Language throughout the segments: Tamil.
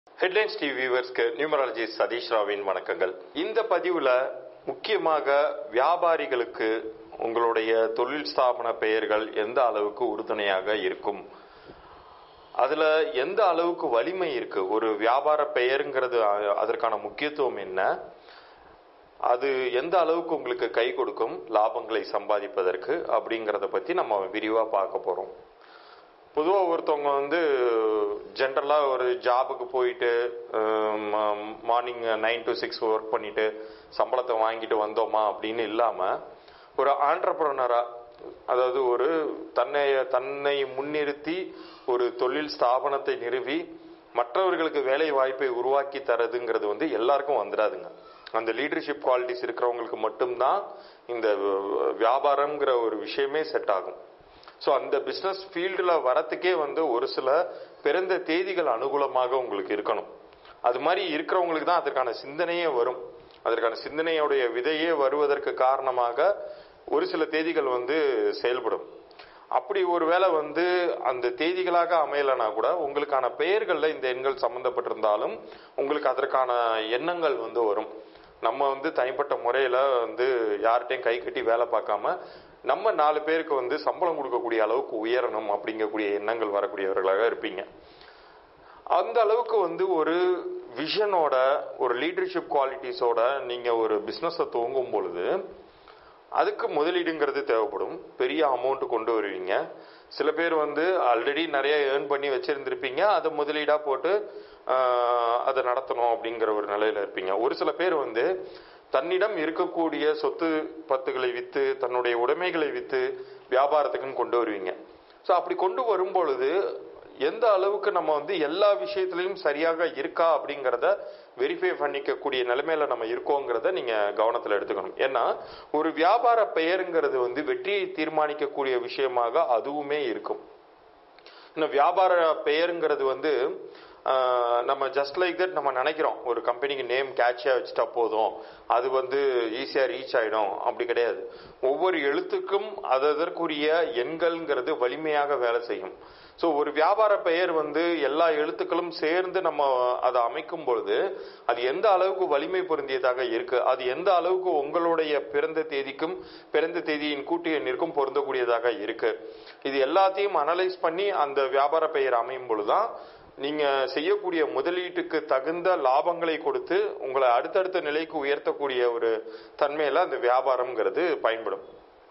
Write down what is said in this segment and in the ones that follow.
ஹெட்லைன்ஸ் டிவி வியூவர்ஸ்க்கு நியூமராலஜி சதீஷ் ராவின் வணக்கங்கள் இந்த பதிவுல முக்கியமாக வியாபாரிகளுக்கு உங்களுடைய தொழில் ஸ்தாபன பெயர்கள் எந்த அளவுக்கு உறுதுணையாக இருக்கும் அதுல எந்த அளவுக்கு வலிமை இருக்கு ஒரு வியாபார பெயருங்கிறது அ- அதற்கான முக்கியத்துவம் என்ன அது எந்த அளவுக்கு உங்களுக்கு கை கொடுக்கும் லாபங்களை சம்பாதிப்பதற்கு அப்படிங்கறத பத்தி நம்ம விரிவா பார்க்க போறோம் பொதுவாக ஒருத்தவங்க வந்து ஜென்ரலாக ஒரு ஜாபுக்கு போயிட்டு morning nine to six work பண்ணிட்டு சம்பளத்தை வாங்கிட்டு வந்தோமா அப்படின்னு இல்லாமல் ஒரு ஆண்டர்பிரனரா அதாவது ஒரு தன்னை தன்னை முன்னிறுத்தி ஒரு தொழில் ஸ்தாபனத்தை நிறுவி மற்றவர்களுக்கு வேலை வாய்ப்பை உருவாக்கி தரதுங்கிறது வந்து எல்லாருக்கும் வந்துடாதுங்க அந்த லீடர்ஷிப் குவாலிட்டிஸ் இருக்கிறவங்களுக்கு மட்டும்தான் இந்த வியாபாரம்ங்கிற ஒரு விஷயமே செட் ஆகும் ஸோ அந்த பிஸ்னஸ் ஃபீல்டில் வரத்துக்கே வந்து ஒரு சில பிறந்த தேதிகள் அனுகூலமாக உங்களுக்கு இருக்கணும் அது மாதிரி இருக்கிறவங்களுக்கு தான் அதற்கான சிந்தனையே வரும் அதற்கான சிந்தனையுடைய விதையே வருவதற்கு காரணமாக ஒரு சில தேதிகள் வந்து செயல்படும் அப்படி ஒருவேளை வந்து அந்த தேதிகளாக அமையலைனா கூட உங்களுக்கான பெயர்களில் இந்த எண்கள் சம்பந்தப்பட்டிருந்தாலும் உங்களுக்கு அதற்கான எண்ணங்கள் வந்து வரும் நம்ம வந்து தனிப்பட்ட முறையில் வந்து யார்கிட்டையும் கை கட்டி வேலை பார்க்காம நம்ம நாலு பேருக்கு வந்து சம்பளம் கொடுக்கக்கூடிய அளவுக்கு உயரணும் அப்படிங்கக்கூடிய எண்ணங்கள் வரக்கூடியவர்களாக இருப்பீங்க அந்த அளவுக்கு வந்து ஒரு விஷனோட ஒரு லீடர்ஷிப் குவாலிட்டிஸோட நீங்க ஒரு பிசினஸை துவங்கும் பொழுது அதுக்கு முதலீடுங்கிறது தேவைப்படும் பெரிய அமௌண்ட் கொண்டு வருவீங்க சில பேர் வந்து ஆல்ரெடி நிறைய ஏர்ன் பண்ணி வச்சிருந்திருப்பீங்க அதை முதலீடா போட்டு ஆஹ், அதை நடத்தணும் அப்படிங்கிற ஒரு நிலையில இருப்பீங்க ஒரு சில பேர் வந்து தன்னிடம் இருக்கக்கூடிய சொத்து பத்துகளை வித்து தன்னுடைய உடைமைகளை வித்து வியாபாரத்துக்குன்னு கொண்டு வருவீங்க ஸோ அப்படி கொண்டு வரும் பொழுது எந்த அளவுக்கு நம்ம வந்து எல்லா விஷயத்திலையும் சரியாக இருக்கா அப்படிங்கிறத வெரிஃபை பண்ணிக்கக்கூடிய நிலைமையில நம்ம இருக்கோங்கிறத நீங்க கவனத்தில் எடுத்துக்கணும் ஏன்னா ஒரு வியாபார பெயருங்கிறது வந்து வெற்றியை தீர்மானிக்கக்கூடிய விஷயமாக அதுவுமே இருக்கும் இன்னும் வியாபார பெயருங்கிறது வந்து ஆஹ், நம்ம ஜஸ்ட் லைக் தட் நம்ம நினைக்கிறோம் ஒரு கம்பெனிக்கு நேம் கேட்சியா வச்சுட்டா போதும் அது வந்து ஈஸியா ரீச் ஆயிடும் அப்படி கிடையாது ஒவ்வொரு எழுத்துக்கும் அது அதற்குரிய எண்கள்ங்கிறது வலிமையாக வேலை செய்யும் ஸோ ஒரு வியாபார பெயர் வந்து எல்லா எழுத்துக்களும் சேர்ந்து நம்ம அதை அமைக்கும் பொழுது அது எந்த அளவுக்கு வலிமை பொருந்தியதாக இருக்கு அது எந்த அளவுக்கு உங்களுடைய பிறந்த தேதிக்கும் பிறந்த தேதியின் கூட்டு எண்ணிற்கும் பொருந்தக்கூடியதாக இருக்கு இது எல்லாத்தையும் அனலைஸ் பண்ணி அந்த வியாபார பெயர் அமையும் பொழுதுதான் நீங்க செய்யக்கூடிய முதலீட்டுக்கு தகுந்த லாபங்களை கொடுத்து உங்களை அடுத்தடுத்த நிலைக்கு உயர்த்தக்கூடிய ஒரு தன்மையில அந்த வியாபாரம்ங்கிறது பயன்படும்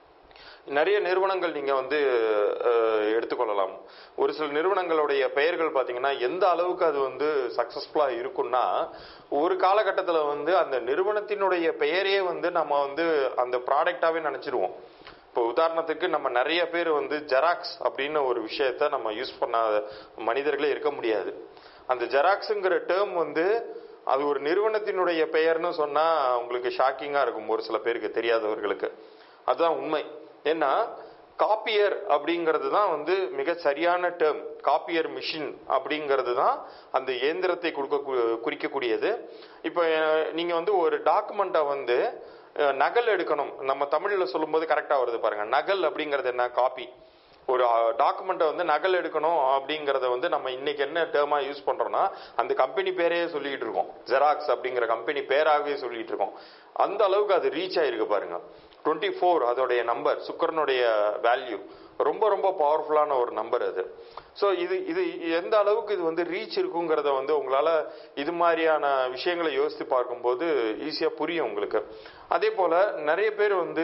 நிறைய நிறுவனங்கள் நீங்க வந்து அஹ், எடுத்துக்கொள்ளலாம் ஒரு சில நிறுவனங்களுடைய பெயர்கள் பாத்தீங்கன்னா எந்த அளவுக்கு அது வந்து சக்சஸ்ஃபுல்லா இருக்கும்னா ஒரு காலகட்டத்தில் வந்து அந்த நிறுவனத்தினுடைய பெயரே வந்து நம்ம வந்து அந்த ப்ராடக்டாவே நினைச்சிருவோம் இப்போ உதாரணத்துக்கு நம்ம நிறைய பேர் வந்து ஜெராக்ஸ் அப்படின்னு ஒரு விஷயத்த நம்ம யூஸ் பண்ணாத மனிதர்களே இருக்க முடியாது அந்த ஜெராக்ஸுங்கிற டேர்ம் வந்து அது ஒரு நிறுவனத்தினுடைய பெயர்னு சொன்னா உங்களுக்கு ஷாக்கிங்கா இருக்கும் ஒரு சில பேருக்கு தெரியாதவர்களுக்கு அதுதான் உண்மை ஏன்னா காப்பியர் அப்படிங்கிறது தான் வந்து மிக சரியான டேர்ம் காப்பியர் மிஷின் அப்படிங்கிறது தான் அந்த இயந்திரத்தை கொடுக்க குறிக்கக்கூடியது இப்போ அஹ், நீங்க வந்து ஒரு டாக்குமெண்ட்டை வந்து அஹ், நகல் எடுக்கணும் நம்ம தமிழ்ல சொல்லும்போது கரெக்டா வருது பாருங்க நகல் அப்படிங்கிறது என்ன காப்பி ஒரு டாக்குமெண்ட்டை வந்து நகல் எடுக்கணும் அப்படிங்கறத வந்து நம்ம இன்னைக்கு என்ன டேர்மா யூஸ் பண்றோம்னா அந்த கம்பெனி பேரையே சொல்லிட்டு இருக்கோம் ஜெராக்ஸ் அப்படிங்கிற கம்பெனி பேராகவே சொல்லிட்டு இருக்கோம் அந்த அளவுக்கு அது ரீச் ஆயிருக்கு பாருங்க டுவெண்ட்டி ஃபோர் அதோடைய நம்பர் சுக்கரனுடைய வேல்யூ ரொம்ப ரொம்ப பவர்ஃபுல்லான ஒரு நம்பர் அது ஸோ இது இது எந்த அளவுக்கு இது வந்து ரீச் இருக்குங்கிறத வந்து உங்களால இது மாதிரியான விஷயங்களை யோசித்து பார்க்கும்போது ஈஸியா புரியும் உங்களுக்கு அதே போல நிறைய பேர் வந்து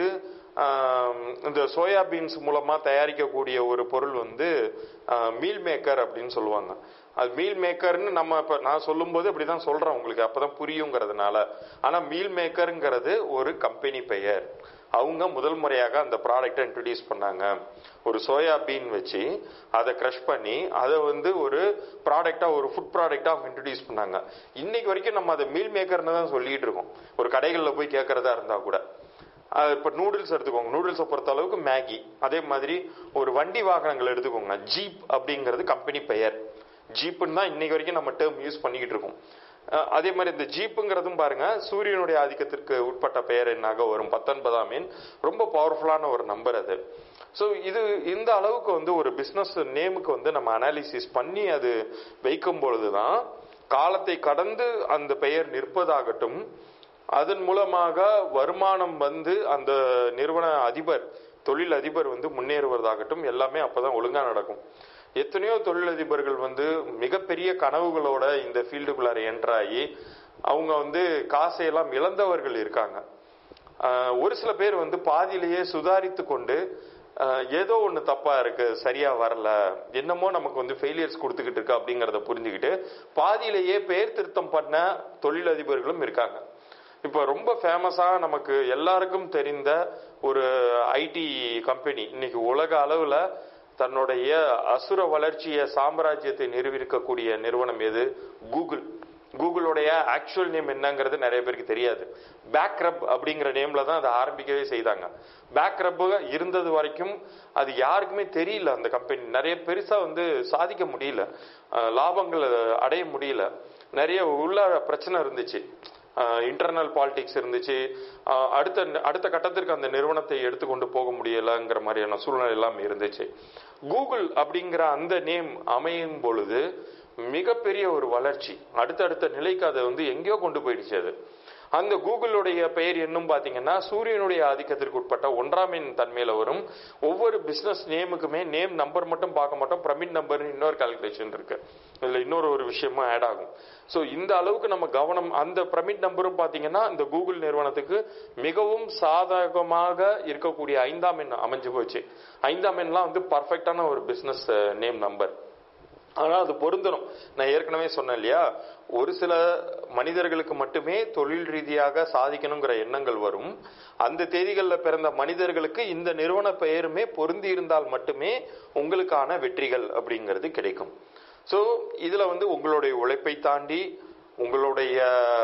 ஆம், இந்த சோயா பீன்ஸ் மூலமா தயாரிக்கக்கூடிய ஒரு பொருள் வந்து மீல் மேக்கர் அப்படின்னு சொல்லுவாங்க அது மீல் மேக்கர்னு நம்ம இப்ப நான் சொல்லும்போது அப்படிதான் சொல்றேன் உங்களுக்கு அப்பதான் புரியுங்கிறதுனால ஆனா மீல் மேக்கருங்கிறது ஒரு கம்பெனி பெயர் அவங்க முதல் முறையாக அந்த ப்ராடக்டை இன்ட்ரடியூஸ் பண்ணாங்க ஒரு சோயா பீன் வச்சு அதை க்ரஷ் பண்ணி அதை வந்து ஒரு ப்ராடக்டா ஒரு ஃபுட் ப்ராடக்டா அவங்க இன்ட்ரடியூஸ் பண்ணாங்க இன்னைக்கு வரைக்கும் நம்ம அதை மீல் மேக்கர்னு தான் சொல்லிட்டு இருக்கோம் ஒரு கடைகளில் போய் கேட்கறதா இருந்தா கூட அஹ் இப்ப நூடுல்ஸ் எடுத்துக்கோங்க நூடுல்ஸை பொறுத்த அளவுக்கு மேகி அதே மாதிரி ஒரு வண்டி வாகனங்கள் எடுத்துக்கோங்க ஜீப் அப்படிங்கிறது கம்பெனி பெயர் ஜீப்புன்னு தான் இன்னைக்கு வரைக்கும் நம்ம டேர்ம் யூஸ் பண்ணிக்கிட்டு இருக்கோம் அஹ் அதே மாதிரி இந்த ஜீப்புங்கிறதும் பாருங்க சூரியனுடைய ஆதிக்கத்திற்கு உட்பட்ட பெயர் என்னாக வரும் பத்தொன்பதாம் எண் ரொம்ப பவர்ஃபுல்லான ஒரு நம்பர் அது ஸோ இது இந்த அளவுக்கு வந்து ஒரு பிஸ்னஸ் நேமுக்கு வந்து நம்ம அனாலிசிஸ் பண்ணி அது வைக்கும் பொழுதுதான் காலத்தை கடந்து அந்த பெயர் நிற்பதாகட்டும் அதன் மூலமாக வருமானம் வந்து அந்த நிறுவன அதிபர் தொழில் அதிபர் வந்து முன்னேறுவதாகட்டும் எல்லாமே அப்பதான் ஒழுங்கா நடக்கும் எத்தனையோ தொழிலதிபர்கள் வந்து மிகப்பெரிய கனவுகளோட இந்த ஃபீல்டுக்குள்ளார என்ட்ராகி அவங்க வந்து காசையெல்லாம் இழந்தவர்கள் இருக்காங்க ஆஹ் ஒரு சில பேர் வந்து பாதியிலேயே சுதாரித்து கொண்டு ஆஹ் ஏதோ ஒன்று தப்பா இருக்கு சரியா வரல என்னமோ நமக்கு வந்து ஃபெயிலியர்ஸ் கொடுத்துக்கிட்டு இருக்கு அப்படிங்கறத புரிஞ்சுக்கிட்டு பாதியிலேயே பேர் திருத்தம் பண்ண தொழிலதிபர்களும் இருக்காங்க இப்போ ரொம்ப ஃபேமஸா நமக்கு எல்லாருக்கும் தெரிந்த ஒரு ஐடி கம்பெனி இன்னைக்கு உலக அளவுல தன்னுடைய அசுர வளர்ச்சிய சாம்ராஜ்யத்தை நிறுவிருக்கக்கூடிய நிறுவனம் எது கூகுள் கூகுளுடைய ஆக்சுவல் நேம் என்னங்கிறது நிறைய பேருக்கு தெரியாது பேக்ரப் அப்படிங்கிற நேம்ல தான் அதை ஆரம்பிக்கவே செய்தாங்க பேக்ரப் இருந்தது வரைக்கும் அது யாருக்குமே தெரியல அந்த கம்பெனி நிறைய பெருசா வந்து சாதிக்க முடியல அஹ் லாபங்கள் அடைய முடியல நிறைய உள்ள பிரச்சனை இருந்துச்சு இன்டர்னல் பாலிடிக்ஸ் இருந்துச்சு அஹ் அடுத்த அடுத்த கட்டத்திற்கு அந்த நிறுவனத்தை எடுத்துக்கொண்டு போக முடியலங்கிற மாதிரியான சூழ்நிலை எல்லாம் இருந்துச்சு கூகுள் அப்படிங்கிற அந்த நேம் அமையும் பொழுது மிகப்பெரிய ஒரு வளர்ச்சி அடுத்தடுத்த நிலைக்கு அதை வந்து எங்கேயோ கொண்டு போயிடுச்சு அது அந்த கூகுளுடைய பெயர் என்னும் பாத்தீங்கன்னா சூரியனுடைய ஆதிக்கத்திற்கு உட்பட்ட ஒன்றாம் எண் தன்மையில வரும் ஒவ்வொரு பிசினஸ் நேமுக்குமே நேம் நம்பர் மட்டும் பார்க்க மாட்டோம் பிரமிட் நம்பர் இன்னொரு கால்குலேஷன் இருக்கு இதுல இன்னொரு ஒரு விஷயமும் ஆட் ஆகும் சோ இந்த அளவுக்கு நம்ம கவனம் அந்த பிரமிட் நம்பரும் பாத்தீங்கன்னா இந்த கூகுள் நிறுவனத்துக்கு மிகவும் சாதகமாக இருக்கக்கூடிய ஐந்தாம் எண் அமைஞ்சு போச்சு ஐந்தாம் எண்லாம் வந்து பர்ஃபெக்டான ஒரு பிசினஸ் நேம் நம்பர் ஆனா அது பொருந்தணும் நான் ஏற்கனவே சொன்னேன் இல்லையா ஒரு சில மனிதர்களுக்கு மட்டுமே தொழில் ரீதியாக சாதிக்கணுங்கிற எண்ணங்கள் வரும் அந்த தேதிகளில் பிறந்த மனிதர்களுக்கு இந்த நிறுவன பெயருமே பொருந்தி இருந்தால் மட்டுமே உங்களுக்கான வெற்றிகள் அப்படிங்கிறது கிடைக்கும் ஸோ இதுல வந்து உங்களுடைய உழைப்பை தாண்டி உங்களுடைய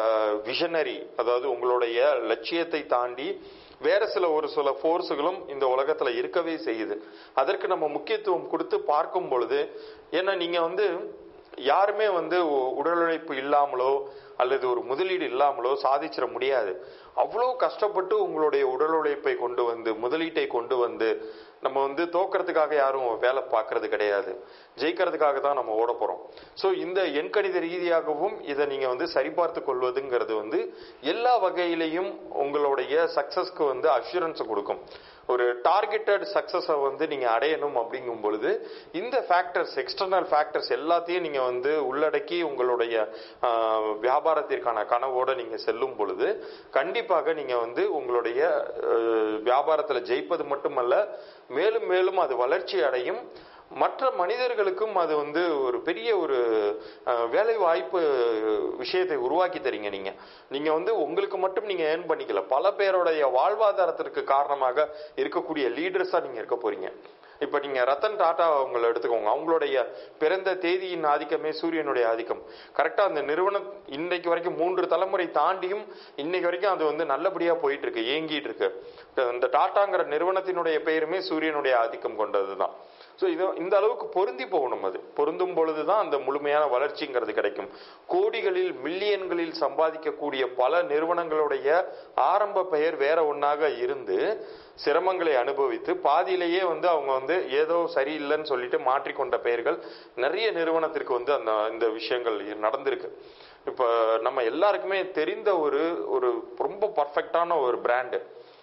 விஷனரி அதாவது உங்களுடைய லட்சியத்தை தாண்டி வேற சில ஒரு சில ஃபோர்ஸுகளும் இந்த உலகத்துல இருக்கவே செய்யுது அதற்கு நம்ம முக்கியத்துவம் கொடுத்து பார்க்கும் பொழுது ஏன்னா நீங்க வந்து யாருமே வந்து உ- உடல் உழைப்பு இல்லாமலோ அல்லது ஒரு முதலீடு இல்லாமலோ சாதிச்சிட முடியாது அவ்வளோ கஷ்டப்பட்டு உங்களுடைய உடல் உழைப்பை கொண்டு வந்து முதலீட்டை கொண்டு வந்து நம்ம வந்து தோக்கறதுக்காக யாரும் வேலை பார்க்கறது கிடையாது ஜெயிக்கிறதுக்காக தான் நம்ம ஓட போறோம் ஸோ இந்த எண்கணித ரீதியாகவும் இதை நீங்க வந்து சரிபார்த்து கொள்வதுங்கிறது வந்து எல்லா வகையிலையும் உங்களுடைய சக்சஸ்க்கு வந்து அஷூரன்ஸ் கொடுக்கும் ஒரு டார்கெட்டட் சக்சஸை வந்து நீங்க அடையணும் அப்படிங்கும் பொழுது இந்த ஃபேக்டர்ஸ் எக்ஸ்டர்னல் ஃபேக்டர்ஸ் எல்லாத்தையும் நீங்க வந்து உள்ளடக்கி உங்களுடைய ஆஹ், வியாபாரத்திற்கான கனவோட நீங்க செல்லும் பொழுது கண்டிப்பாக நீங்க வந்து உங்களுடைய ஆஹ், வியாபாரத்துல ஜெயிப்பது மட்டுமல்ல மேலும் மேலும் அது வளர்ச்சி அடையும் மற்ற மனிதர்களுக்கும் அது வந்து ஒரு பெரிய ஒரு அஹ், வேலை வாய்ப்பு விஷயத்தை உருவாக்கி தரீங்க நீங்க நீங்க வந்து உங்களுக்கு மட்டும் நீங்க ஏர்ன் பண்ணிக்கல பல பேருடைய வாழ்வாதாரத்திற்கு காரணமாக இருக்கக்கூடிய லீடர்ஸா நீங்க இருக்க போறீங்க இப்ப நீங்க ரத்தன் டாடா அவங்களை எடுத்துக்கோங்க அவங்களுடைய பிறந்த தேதியின் ஆதிக்கமே சூரியனுடைய ஆதிக்கம் கரெக்டா அந்த நிறுவனம் இன்னைக்கு வரைக்கும் மூன்று தலைமுறை தாண்டியும் இன்னைக்கு வரைக்கும் அது வந்து நல்லபடியா போயிட்டு இருக்கு இயங்கிட்டு இருக்கு இந்த டாட்டாங்கிற நிறுவனத்தினுடைய பெயருமே சூரியனுடைய ஆதிக்கம் கொண்டதுதான் ஸோ இது இந்த அளவுக்கு பொருந்தி போகணும் அது பொருந்தும் பொழுதுதான் அந்த முழுமையான வளர்ச்சிங்கிறது கிடைக்கும் கோடிகளில் மில்லியன்களில் சம்பாதிக்கக்கூடிய பல நிறுவனங்களுடைய ஆரம்ப பெயர் வேற ஒன்னாக இருந்து சிரமங்களை அனுபவித்து பாதியிலேயே வந்து அவங்க வந்து ஏதோ சரியில்லைன்னு சொல்லிட்டு மாற்றிக்கொண்ட பெயர்கள் நிறைய நிறுவனத்திற்கு வந்து அந்த இந்த விஷயங்கள் நடந்திருக்கு இப்ப நம்ம எல்லாருக்குமே தெரிந்த ஒரு ஒரு ரொம்ப பர்ஃபெக்டான ஒரு பிராண்டு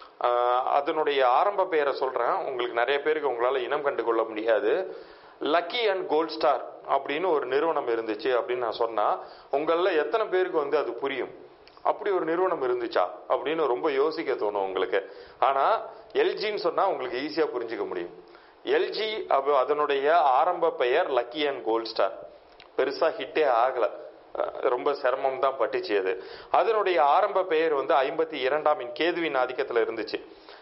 ஆஹ் அதனுடைய ஆரம்ப பெயரை சொல்றேன் உங்களுக்கு நிறைய பேருக்கு உங்களால இனம் கண்டு கொள்ள முடியாது லக்கி அண்ட் கோல்ட் ஸ்டார் அப்படின்னு ஒரு நிறுவனம் இருந்துச்சு அப்படின்னு நான் சொன்னா உங்கள எத்தனை பேருக்கு வந்து அது புரியும் அப்படி ஒரு நிறுவனம் இருந்துச்சா அப்படின்னு ரொம்ப யோசிக்க தோணும் உங்களுக்கு ஆனா எல்ஜின்னு சொன்னா உங்களுக்கு ஈஸியா புரிஞ்சுக்க முடியும் எல்ஜி அதனுடைய ஆரம்ப பெயர் லக்கி அண்ட் கோல்ட் ஸ்டார் பெருசா ஹிட்டே ஆகல அஹ் ரொம்ப சிரமம் தான் பட்டுச்சு அது அதனுடைய ஆரம்ப பெயர் வந்து ஐம்பத்தி இரண்டாம் எண் கேதுவின் ஆதிக்கத்துல இருந்துச்சு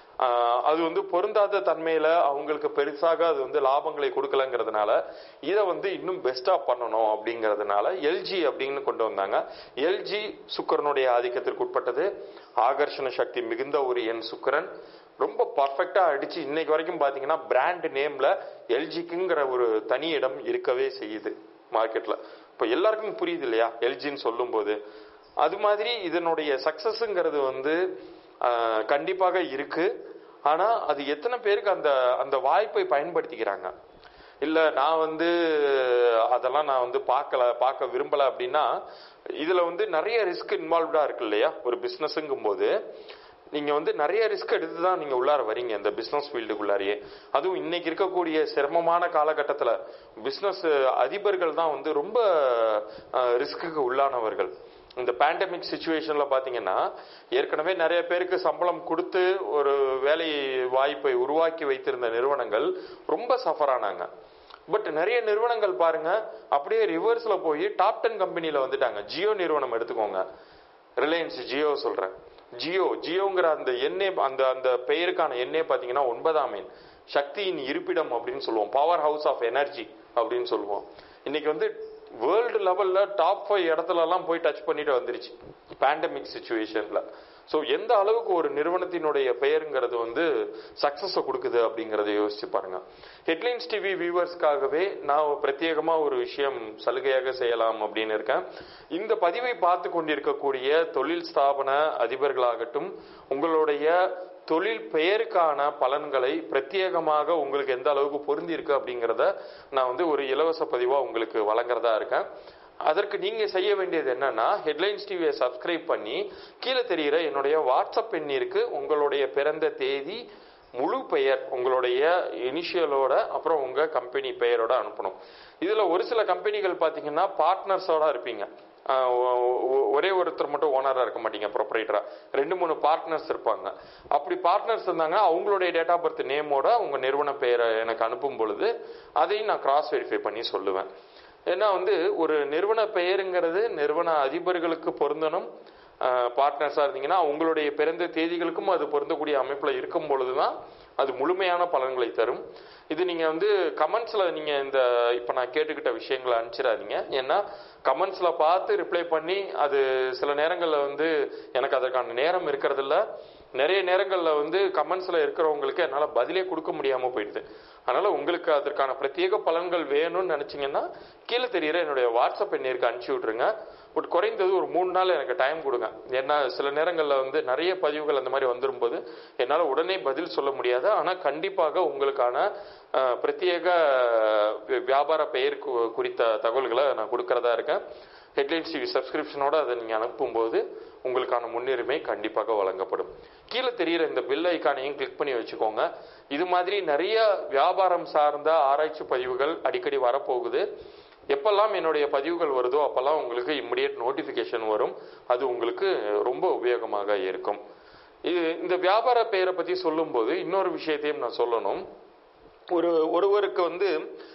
ஆஹ் அது வந்து பொருந்தாத தன்மையில அவங்களுக்கு பெருசாக அது வந்து லாபங்களை கொடுக்கலங்கிறதுனால இதை வந்து இன்னும் பெஸ்டா பண்ணணும் அப்படிங்கறதுனால எல்ஜி அப்படின்னு கொண்டு வந்தாங்க எல்ஜி சுக்கரனுடைய ஆதிக்கத்திற்கு உட்பட்டது ஆகர்ஷண சக்தி மிகுந்த ஒரு எண் சுக்கிரன் ரொம்ப பர்ஃபெக்டா அடிச்சு இன்னைக்கு வரைக்கும் பாத்தீங்கன்னா பிராண்ட் நேம்ல எல்ஜிக்குங்கிற ஒரு தனி இடம் இருக்கவே செய்யுது மார்க்கெட்ல இப்ப எல்லாருக்கும் புரியுது இல்லையா எல்ஜின்னு சொல்லும் போது அது மாதிரி இதனுடைய சக்சஸ்ங்கிறது வந்து ஆஹ், கண்டிப்பாக இருக்கு ஆனா அது எத்தனை பேருக்கு அந்த அந்த வாய்ப்பை பயன்படுத்திக்கிறாங்க இல்ல நான் வந்து அதெல்லாம் நான் வந்து பார்க்கல பார்க்க விரும்பல அப்படின்னா இதுல வந்து நிறைய ரிஸ்க் இன்வால்வ்டா இருக்கு இல்லையா ஒரு பிசினஸ்ங்கும் போது நீங்க வந்து நிறைய ரிஸ்க் எடுத்து தான் நீங்க உள்ளார வரீங்க இந்த பிசினஸ் ஃபீல்டுக்குள்ளாரியே அதுவும் இன்னைக்கு இருக்கக்கூடிய சிரமமான காலகட்டத்துல பிசினஸ் அதிபர்கள் தான் வந்து ரொம்ப ரிஸ்க்குக்கு உள்ளானவர்கள் இந்த பேண்டமிக் சுச்சுவேஷன்ல பாத்தீங்கன்னா ஏற்கனவே நிறைய பேருக்கு சம்பளம் கொடுத்து ஒரு வேலை வாய்ப்பை உருவாக்கி வைத்திருந்த நிறுவனங்கள் ரொம்ப சஃபர் ஆனாங்க பட் நிறைய நிறுவனங்கள் பாருங்க அப்படியே ரிவர்ஸ்ல போய் டாப் டென் கம்பெனில வந்துட்டாங்க ஜியோ நிறுவனம் எடுத்துக்கோங்க ரிலையன்ஸ் ஜியோ சொல்றேன் ஜியோ ஜியோங்கிற அந்த எண்ணே அந்த அந்த பெயருக்கான எண்ணே பாத்தீங்கன்னா ஒன்பதாம் எண் சக்தியின் இருப்பிடம் அப்படின்னு சொல்லுவோம் பவர் ஹவுஸ் ஆஃப் எனர்ஜி அப்படின்னு சொல்லுவோம் இன்னைக்கு வந்து வேர்ல்டு லெவல்ல டாப் ஃபைவ் இடத்துல எல்லாம் போய் டச் பண்ணிட்டு வந்துருச்சு பேண்டமிக் சுச்சுவேஷன்ல ஸோ எந்த அளவுக்கு ஒரு நிறுவனத்தினுடைய பெயருங்கிறது வந்து சக்சஸை கொடுக்குது அப்படிங்கறத யோசிச்சு பாருங்க ஹெட்லைன்ஸ் டிவி வியூவர்ஸ்க்காகவே நான் பிரத்யேகமா ஒரு விஷயம் சலுகையாக செய்யலாம் அப்படின்னு இருக்கேன் இந்த பதிவை பார்த்து கொண்டிருக்கக்கூடிய தொழில் ஸ்தாபன அதிபர்களாகட்டும் உங்களுடைய தொழில் பெயருக்கான பலன்களை பிரத்யேகமாக உங்களுக்கு எந்த அளவுக்கு பொருந்தி இருக்கு அப்படிங்கிறத நான் வந்து ஒரு இலவச பதிவா உங்களுக்கு வழங்குறதா இருக்கேன் அதற்கு நீங்க செய்ய வேண்டியது என்னன்னா ஹெட்லைன்ஸ் டிவியை சப்ஸ்கிரைப் பண்ணி கீழே தெரிகிற என்னுடைய வாட்ஸ்அப் எண்ணிற்கு உங்களுடைய பிறந்த தேதி முழு பெயர் உங்களுடைய இனிஷியலோட அப்புறம் உங்க கம்பெனி பெயரோட அனுப்பணும் இதுல ஒரு சில கம்பெனிகள் பாத்தீங்கன்னா பார்ட்னர்ஸோட இருப்பீங்க ஆஹ் ஒ- ஒ- ஒரே ஒருத்தர் மட்டும் ஓனரா இருக்க மாட்டீங்க ப்ரொப்ரைட்டரா ரெண்டு மூணு பார்ட்னர்ஸ் இருப்பாங்க அப்படி பார்ட்னர்ஸ் இருந்தாங்கன்னா அவங்களுடைய டேட் ஆஃப் பர்த் நேமோட உங்க நிறுவன பெயரை எனக்கு அனுப்பும் பொழுது அதையும் நான் கிராஸ் வெரிஃபை பண்ணி சொல்லுவேன் ஏன்னா வந்து ஒரு நிறுவன பெயருங்கிறது நிறுவன அதிபர்களுக்கு பொருந்தணும் பார்ட்னர்ஸா இருந்தீங்கன்னா உங்களுடைய பிறந்த தேதிகளுக்கும் அது பொருந்தக்கூடிய அமைப்புல இருக்கும் பொழுதுதான் அது முழுமையான பலன்களை தரும் இது நீங்க வந்து கமெண்ட்ஸ்ல நீங்க இந்த இப்ப நான் கேட்டுக்கிட்ட விஷயங்களை அனுப்பிச்சிடாதீங்க ஏன்னா கமெண்ட்ஸ்ல பார்த்து ரிப்ளை பண்ணி அது சில நேரங்கள்ல வந்து எனக்கு அதற்கான நேரம் இருக்கிறது இல்ல நிறைய நேரங்கள்ல வந்து கமெண்ட்ஸ்ல இருக்கிறவங்களுக்கு என்னால பதிலே கொடுக்க முடியாம போயிடுது அதனால உங்களுக்கு அதற்கான பிரத்யேக பலன்கள் வேணும்னு நினைச்சீங்கன்னா கீழே தெரியுற என்னுடைய வாட்ஸ்அப் எண்ணிற்கு அனுப்பிச்சு விட்டுருங்க பட் குறைந்தது ஒரு மூணு நாள் எனக்கு டைம் கொடுங்க ஏன்னா சில நேரங்கள்ல வந்து நிறைய பதிவுகள் அந்த மாதிரி வந்துரும்போது என்னால உடனே பதில் சொல்ல முடியாது ஆனா கண்டிப்பாக உங்களுக்கான அஹ், பிரத்யேக வி- வியாபார பெயர் கு- குறித்த தகவல்களை நான் கொடுக்கறதா இருக்கேன் ஹெட்லைன்ஸ் டிவி சப்ஸ்கிரிப்ஷனோட அதை நீங்க அனுப்பும்போது உங்களுக்கான முன்னுரிமை கண்டிப்பாக வழங்கப்படும் கீழே தெரியிற இந்த பில் ஐக்கானையும் கிளிக் பண்ணி வச்சுக்கோங்க இது மாதிரி நிறைய வியாபாரம் சார்ந்த ஆராய்ச்சி பதிவுகள் அடிக்கடி வரப்போகுது எப்பெல்லாம் என்னுடைய பதிவுகள் வருதோ அப்பெல்லாம் உங்களுக்கு இம்மிடியட் நோட்டிபிகேஷன் வரும் அது உங்களுக்கு ரொம்ப உபயோகமாக இருக்கும் இது இந்த வியாபார பெயரை பத்தி சொல்லும்போது இன்னொரு விஷயத்தையும் நான் சொல்லணும் ஒரு ஒருவருக்கு வந்து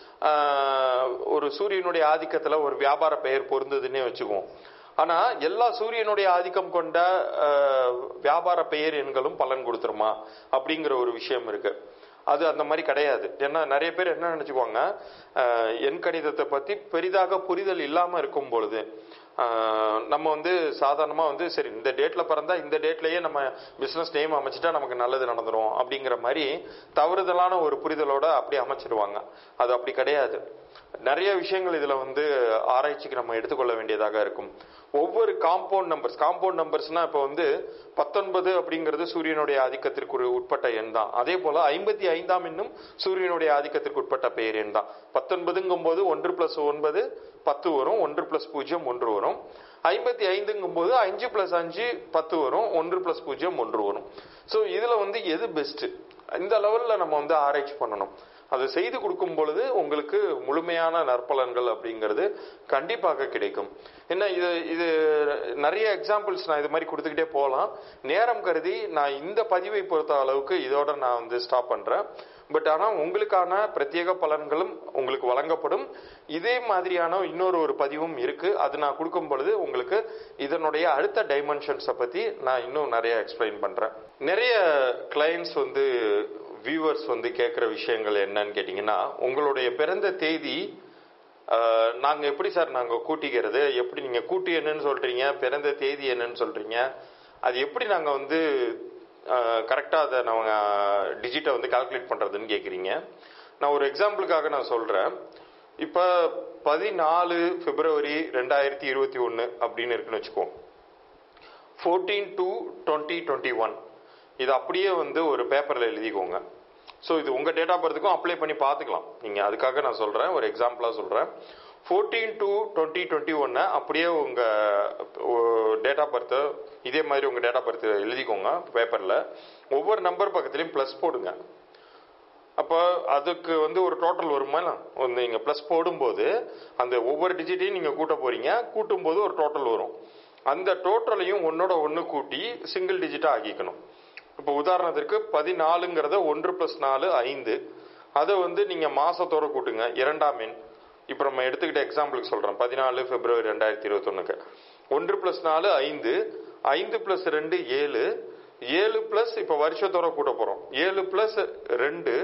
ஆஹ், ஒரு சூரியனுடைய ஆதிக்கத்துல ஒரு வியாபார பெயர் பொருந்ததுன்னே வச்சுக்குவோம் ஆனா எல்லா சூரியனுடைய ஆதிக்கம் கொண்ட ஆஹ், வியாபார பெயர் எண்களும் பலன் கொடுத்துருமா அப்படிங்கிற ஒரு விஷயம் இருக்கு அது அந்த மாதிரி கிடையாது ஏன்னா நிறைய பேர் என்ன நினைச்சுக்குவாங்க ஆஹ், எண் கணிதத்தை பத்தி பெரிதாக புரிதல் இல்லாம இருக்கும் பொழுது ஆஹ், நம்ம வந்து சாதாரணமா வந்து சரி இந்த டேட்ல பிறந்தா இந்த டேட்லயே நம்ம பிசினஸ் நேம் அமைச்சிட்டா நமக்கு நல்லது நடந்துரும் அப்படிங்கிற மாதிரி தவறுதலான ஒரு புரிதலோட அப்படி அமைச்சிடுவாங்க அது அப்படி கிடையாது நிறைய விஷயங்கள் இதுல வந்து ஆராய்ச்சிக்கு நம்ம எடுத்துக்கொள்ள வேண்டியதாக இருக்கும் ஒவ்வொரு காம்பவுண்ட் நம்பர்ஸ் காம்பவுண்ட் நம்பர்ஸ்னா இப்போ வந்து பத்தொன்பது அப்படிங்கிறது சூரியனுடைய ஆதிக்கத்திற்கு ஒரு உட்பட்ட எண் தான் அதே போல ஐம்பத்தி ஐந்தாம் எண்ணும் சூரியனுடைய ஆதிக்கத்திற்கு உட்பட்ட பெயர் எண் தான் பத்தொன்பதுங்கும் போது ஒன்று பிளஸ் ஒன்பது பத்து வரும் ஒன்று பிளஸ் பூஜ்ஜியம் ஒன்று வரும் ஐம்பத்தி ஐந்துங்கும் போது அஞ்சு பிளஸ் அஞ்சு பத்து வரும் ஒன்று பிளஸ் பூஜ்ஜியம் ஒன்று வரும் ஸோ இதுல வந்து எது பெஸ்ட் இந்த லெவல்ல நம்ம வந்து ஆராய்ச்சி பண்ணணும் அதை செய்து கொடுக்கும் பொழுது உங்களுக்கு முழுமையான நற்பலன்கள் அப்படிங்கிறது கண்டிப்பாக கிடைக்கும் என்ன இது இது நிறைய எக்ஸாம்பிள்ஸ் நான் இது மாதிரி கொடுத்துக்கிட்டே போகலாம் நேரம் கருதி நான் இந்த பதிவை பொறுத்த அளவுக்கு இதோட நான் வந்து ஸ்டாப் பண்றேன் பட் ஆனால் உங்களுக்கான பிரத்யேக பலன்களும் உங்களுக்கு வழங்கப்படும் இதே மாதிரியான இன்னொரு ஒரு பதிவும் இருக்கு அது நான் கொடுக்கும் பொழுது உங்களுக்கு இதனுடைய அடுத்த டைமென்ஷன்ஸை பத்தி நான் இன்னும் நிறைய எக்ஸ்பிளைன் பண்றேன் நிறைய கிளைண்ட்ஸ் வந்து வியூவர்ஸ் வந்து கேட்குற விஷயங்கள் என்னன்னு கேட்டிங்கன்னா உங்களுடைய பிறந்த தேதி ஆஹ், நாங்க எப்படி சார் நாங்க கூட்டிக்கிறது எப்படி நீங்க கூட்டி என்னன்னு சொல்றீங்க பிறந்த தேதி என்னன்னு சொல்றீங்க அது எப்படி நாங்க வந்து கரெக்டா அதை நாங்க டிஜிட்டை வந்து கால்குலேட் பண்றதுன்னு கேக்குறீங்க நான் ஒரு எக்ஸாம்பிளுக்காக நான் சொல்றேன் இப்ப பதினாலு பிப்ரவரி ரெண்டாயிரத்தி இருபத்தி ஒன்னு அப்படின்னு இருக்குன்னு வச்சுக்கோ fourteen to twenty twenty one இது அப்படியே வந்து ஒரு பேப்பர்ல எழுதிக்கோங்க ஸோ இது உங்கள் டேட் ஆஃப் பர்த்துக்கும் அப்ளை பண்ணி பார்த்துக்கலாம் நீங்கள் அதுக்காக நான் சொல்கிறேன் ஒரு எக்ஸாம்பிளாக சொல்கிறேன் ஃபோர்டீன் டு டுவெண்ட்டி டுவெண்ட்டி ஒன்னை அப்படியே உங்கள் டேட் ஆஃப் பர்த்தை இதே மாதிரி உங்கள் டேட் ஆஃப் பர்த் எழுதிக்கோங்க பேப்பரில் ஒவ்வொரு நம்பர் பக்கத்துலையும் ப்ளஸ் போடுங்க அப்போ அதுக்கு வந்து ஒரு டோட்டல் வருமா நீங்கள் ப்ளஸ் போடும்போது அந்த ஒவ்வொரு டிஜிட்டையும் நீங்கள் கூட்ட போகிறீங்க கூட்டும்போது ஒரு டோட்டல் வரும் அந்த டோட்டலையும் ஒன்னோட ஒன்று கூட்டி சிங்கிள் டிஜிட்டாக ஆக்கிக்கணும் இப்போ உதாரணத்திற்கு பதினாலுங்கிறத ஒன்று ப்ளஸ் நாலு ஐந்து அதை வந்து நீங்கள் மாசத்தோட கூட்டுங்க இரண்டாம் எண் இப்போ நம்ம எடுத்துக்கிட்ட எக்ஸாம்பிளுக்கு சொல்கிறேன் பதினாலு பிப்ரவரி ரெண்டாயிரத்தி இருபத்தொன்னுக்கு ஒன்று ப்ளஸ் நாலு ஐந்து ஐந்து ப்ளஸ் ரெண்டு ஏழு ஏழு ப்ளஸ் இப்போ வருஷத்தோட கூட்ட போகிறோம் ஏழு ப்ளஸ் ரெண்டு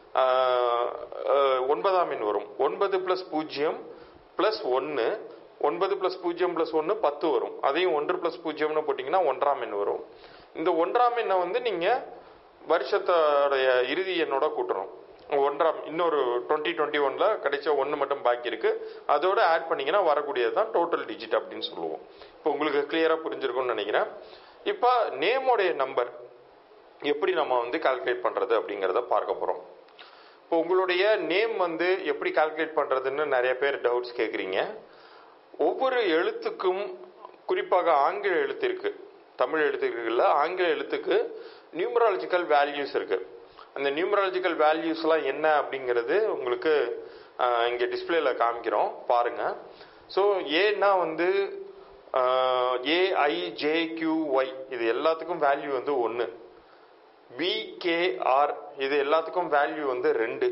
ஒன்பதாம் எண் வரும் ஒன்பது ப்ளஸ் பூஜ்ஜியம் ப்ளஸ் ஒன்று ஒன்பது ப்ளஸ் பூஜ்ஜியம் ப்ளஸ் ஒன்று பத்து வரும் அதையும் ஒன்று ப்ளஸ் பூஜ்ஜியம்னு போட்டிங்கன்னா ஒன்றாம் எண் வரும் இந்த ஒன்றாம் எண்ணை வந்து நீங்கள் வருஷத்தோடைய இறுதி எண்ணோட கூட்டணும் ஒன்றாம் இன்னொரு டுவெண்ட்டி டுவெண்ட்டி ஒன்ல கிடைச்ச ஒன்று மட்டும் பாக்கி இருக்கு அதோட ஆட் பண்ணீங்கன்னா வரக்கூடியது தான் டோட்டல் டிஜிட் அப்படின்னு சொல்லுவோம் இப்போ உங்களுக்கு கிளியராக புரிஞ்சிருக்கும்னு நினைக்கிறேன் இப்போ நேமோடைய நம்பர் எப்படி நம்ம வந்து கால்குலேட் பண்ணுறது அப்படிங்கிறத பார்க்க போகிறோம் இப்போ உங்களுடைய நேம் வந்து எப்படி கால்குலேட் பண்ணுறதுன்னு நிறைய பேர் டவுட்ஸ் கேட்குறீங்க ஒவ்வொரு எழுத்துக்கும் குறிப்பாக ஆங்கில எழுத்திற்கு தமிழ் எழுத்துக்களில் ஆங்கில எழுத்துக்கு நியூமராலஜிக்கல் வேல்யூஸ் இருக்கு அந்த நியூமராலஜிக்கல் வேல்யூஸ்லாம் என்ன அப்படிங்கிறது உங்களுக்கு இங்கே டிஸ்பிளேல காமிக்கிறோம் பாருங்க ஸோ ஏன்னா வந்து ஏஐஜேக்யூஒய் இது எல்லாத்துக்கும் வேல்யூ வந்து ஒன்று பிகேஆர் இது எல்லாத்துக்கும் வேல்யூ வந்து ரெண்டு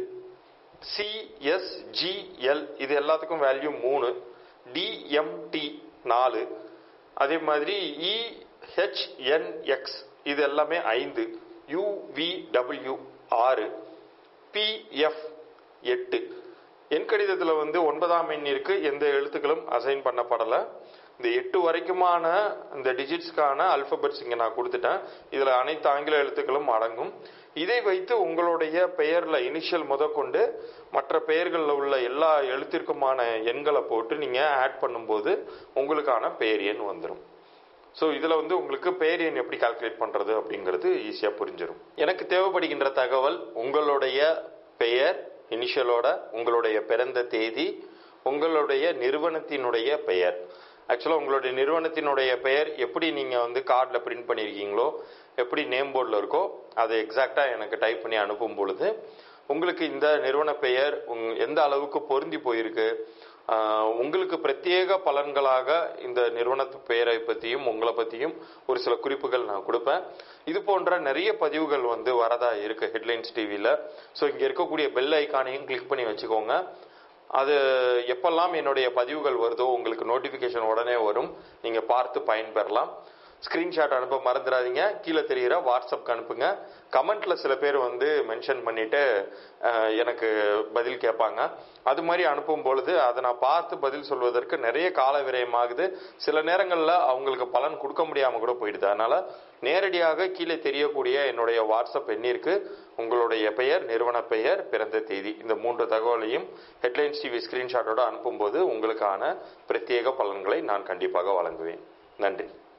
சிஎஸ்ஜிஎல் இது எல்லாத்துக்கும் வேல்யூ மூணு டிஎம்டி நாலு அதே மாதிரி இஹெச்என்எக்ஸ் இது எல்லாமே ஐந்து யுவிடபிள்யூ ஆறு பிஎஃப் எட்டு என் கடிதத்தில் வந்து ஒன்பதாம் எண்ணிற்கு எந்த எழுத்துக்களும் அசைன் பண்ணப்படலை இந்த எட்டு வரைக்குமான இந்த டிஜிட்ஸ்க்கான அல்பபெட்ஸ் இங்கே நான் கொடுத்துட்டேன் இதில் அனைத்து ஆங்கில எழுத்துக்களும் அடங்கும் இதை வைத்து உங்களுடைய பெயரில் இனிஷியல் முதற்கொண்டு மற்ற பெயர்களில் உள்ள எல்லா எழுத்திற்குமான எண்களை போட்டு நீங்கள் ஆட் பண்ணும்போது உங்களுக்கான பெயர் எண் வந்துடும் ஸோ இதில் வந்து உங்களுக்கு பெயர் எண் எப்படி கால்குலேட் பண்ணுறது அப்படிங்கிறது ஈஸியாக புரிஞ்சிடும் எனக்கு தேவைப்படுகின்ற தகவல் உங்களுடைய பெயர் இனிஷியலோட உங்களுடைய பிறந்த தேதி உங்களுடைய நிறுவனத்தினுடைய பெயர் ஆக்சுவலாக உங்களுடைய நிறுவனத்தினுடைய பெயர் எப்படி நீங்கள் வந்து கார்டில் பிரிண்ட் பண்ணியிருக்கீங்களோ எப்படி நேம் போர்டில் இருக்கோ அதை எக்ஸாக்டாக எனக்கு டைப் பண்ணி அனுப்பும் பொழுது உங்களுக்கு இந்த நிறுவன பெயர் உங் எந்த அளவுக்கு பொருந்தி போயிருக்கு உங்களுக்கு பிரத்யேக பலன்களாக இந்த நிறுவனத்து பெயரை பற்றியும் உங்களை பற்றியும் ஒரு சில குறிப்புகள் நான் கொடுப்பேன் இது போன்ற நிறைய பதிவுகள் வந்து வரதா இருக்கு ஹெட்லைன்ஸ் டிவியில் ஸோ இங்கே இருக்கக்கூடிய பெல் ஐக்கானையும் கிளிக் பண்ணி வச்சுக்கோங்க அது எப்பெல்லாம் என்னுடைய பதிவுகள் வருதோ உங்களுக்கு நோட்டிஃபிகேஷன் உடனே வரும் நீங்கள் பார்த்து பயன்பெறலாம் ஸ்க்ரீன்ஷாட் அனுப்ப மறந்துடாதீங்க கீழே தெரிகிற வாட்ஸ்அப்க்கு அனுப்புங்க கமெண்ட்ல சில பேர் வந்து மென்ஷன் பண்ணிட்டு எனக்கு பதில் கேட்பாங்க அது மாதிரி அனுப்பும் பொழுது அதை நான் பார்த்து பதில் சொல்வதற்கு நிறைய கால விரயமாகுது சில நேரங்களில் அவங்களுக்கு பலன் கொடுக்க முடியாமல் கூட போயிடுது அதனால நேரடியாக கீழே தெரியக்கூடிய என்னுடைய வாட்ஸ்அப் எண்ணிற்கு உங்களுடைய பெயர் நிறுவன பெயர் பிறந்த தேதி இந்த மூன்று தகவலையும் ஹெட்லைன்ஸ் டிவி ஸ்கிரீன்ஷாட்டோட அனுப்பும்போது உங்களுக்கான பிரத்யேக பலன்களை நான் கண்டிப்பாக வழங்குவேன் நன்றி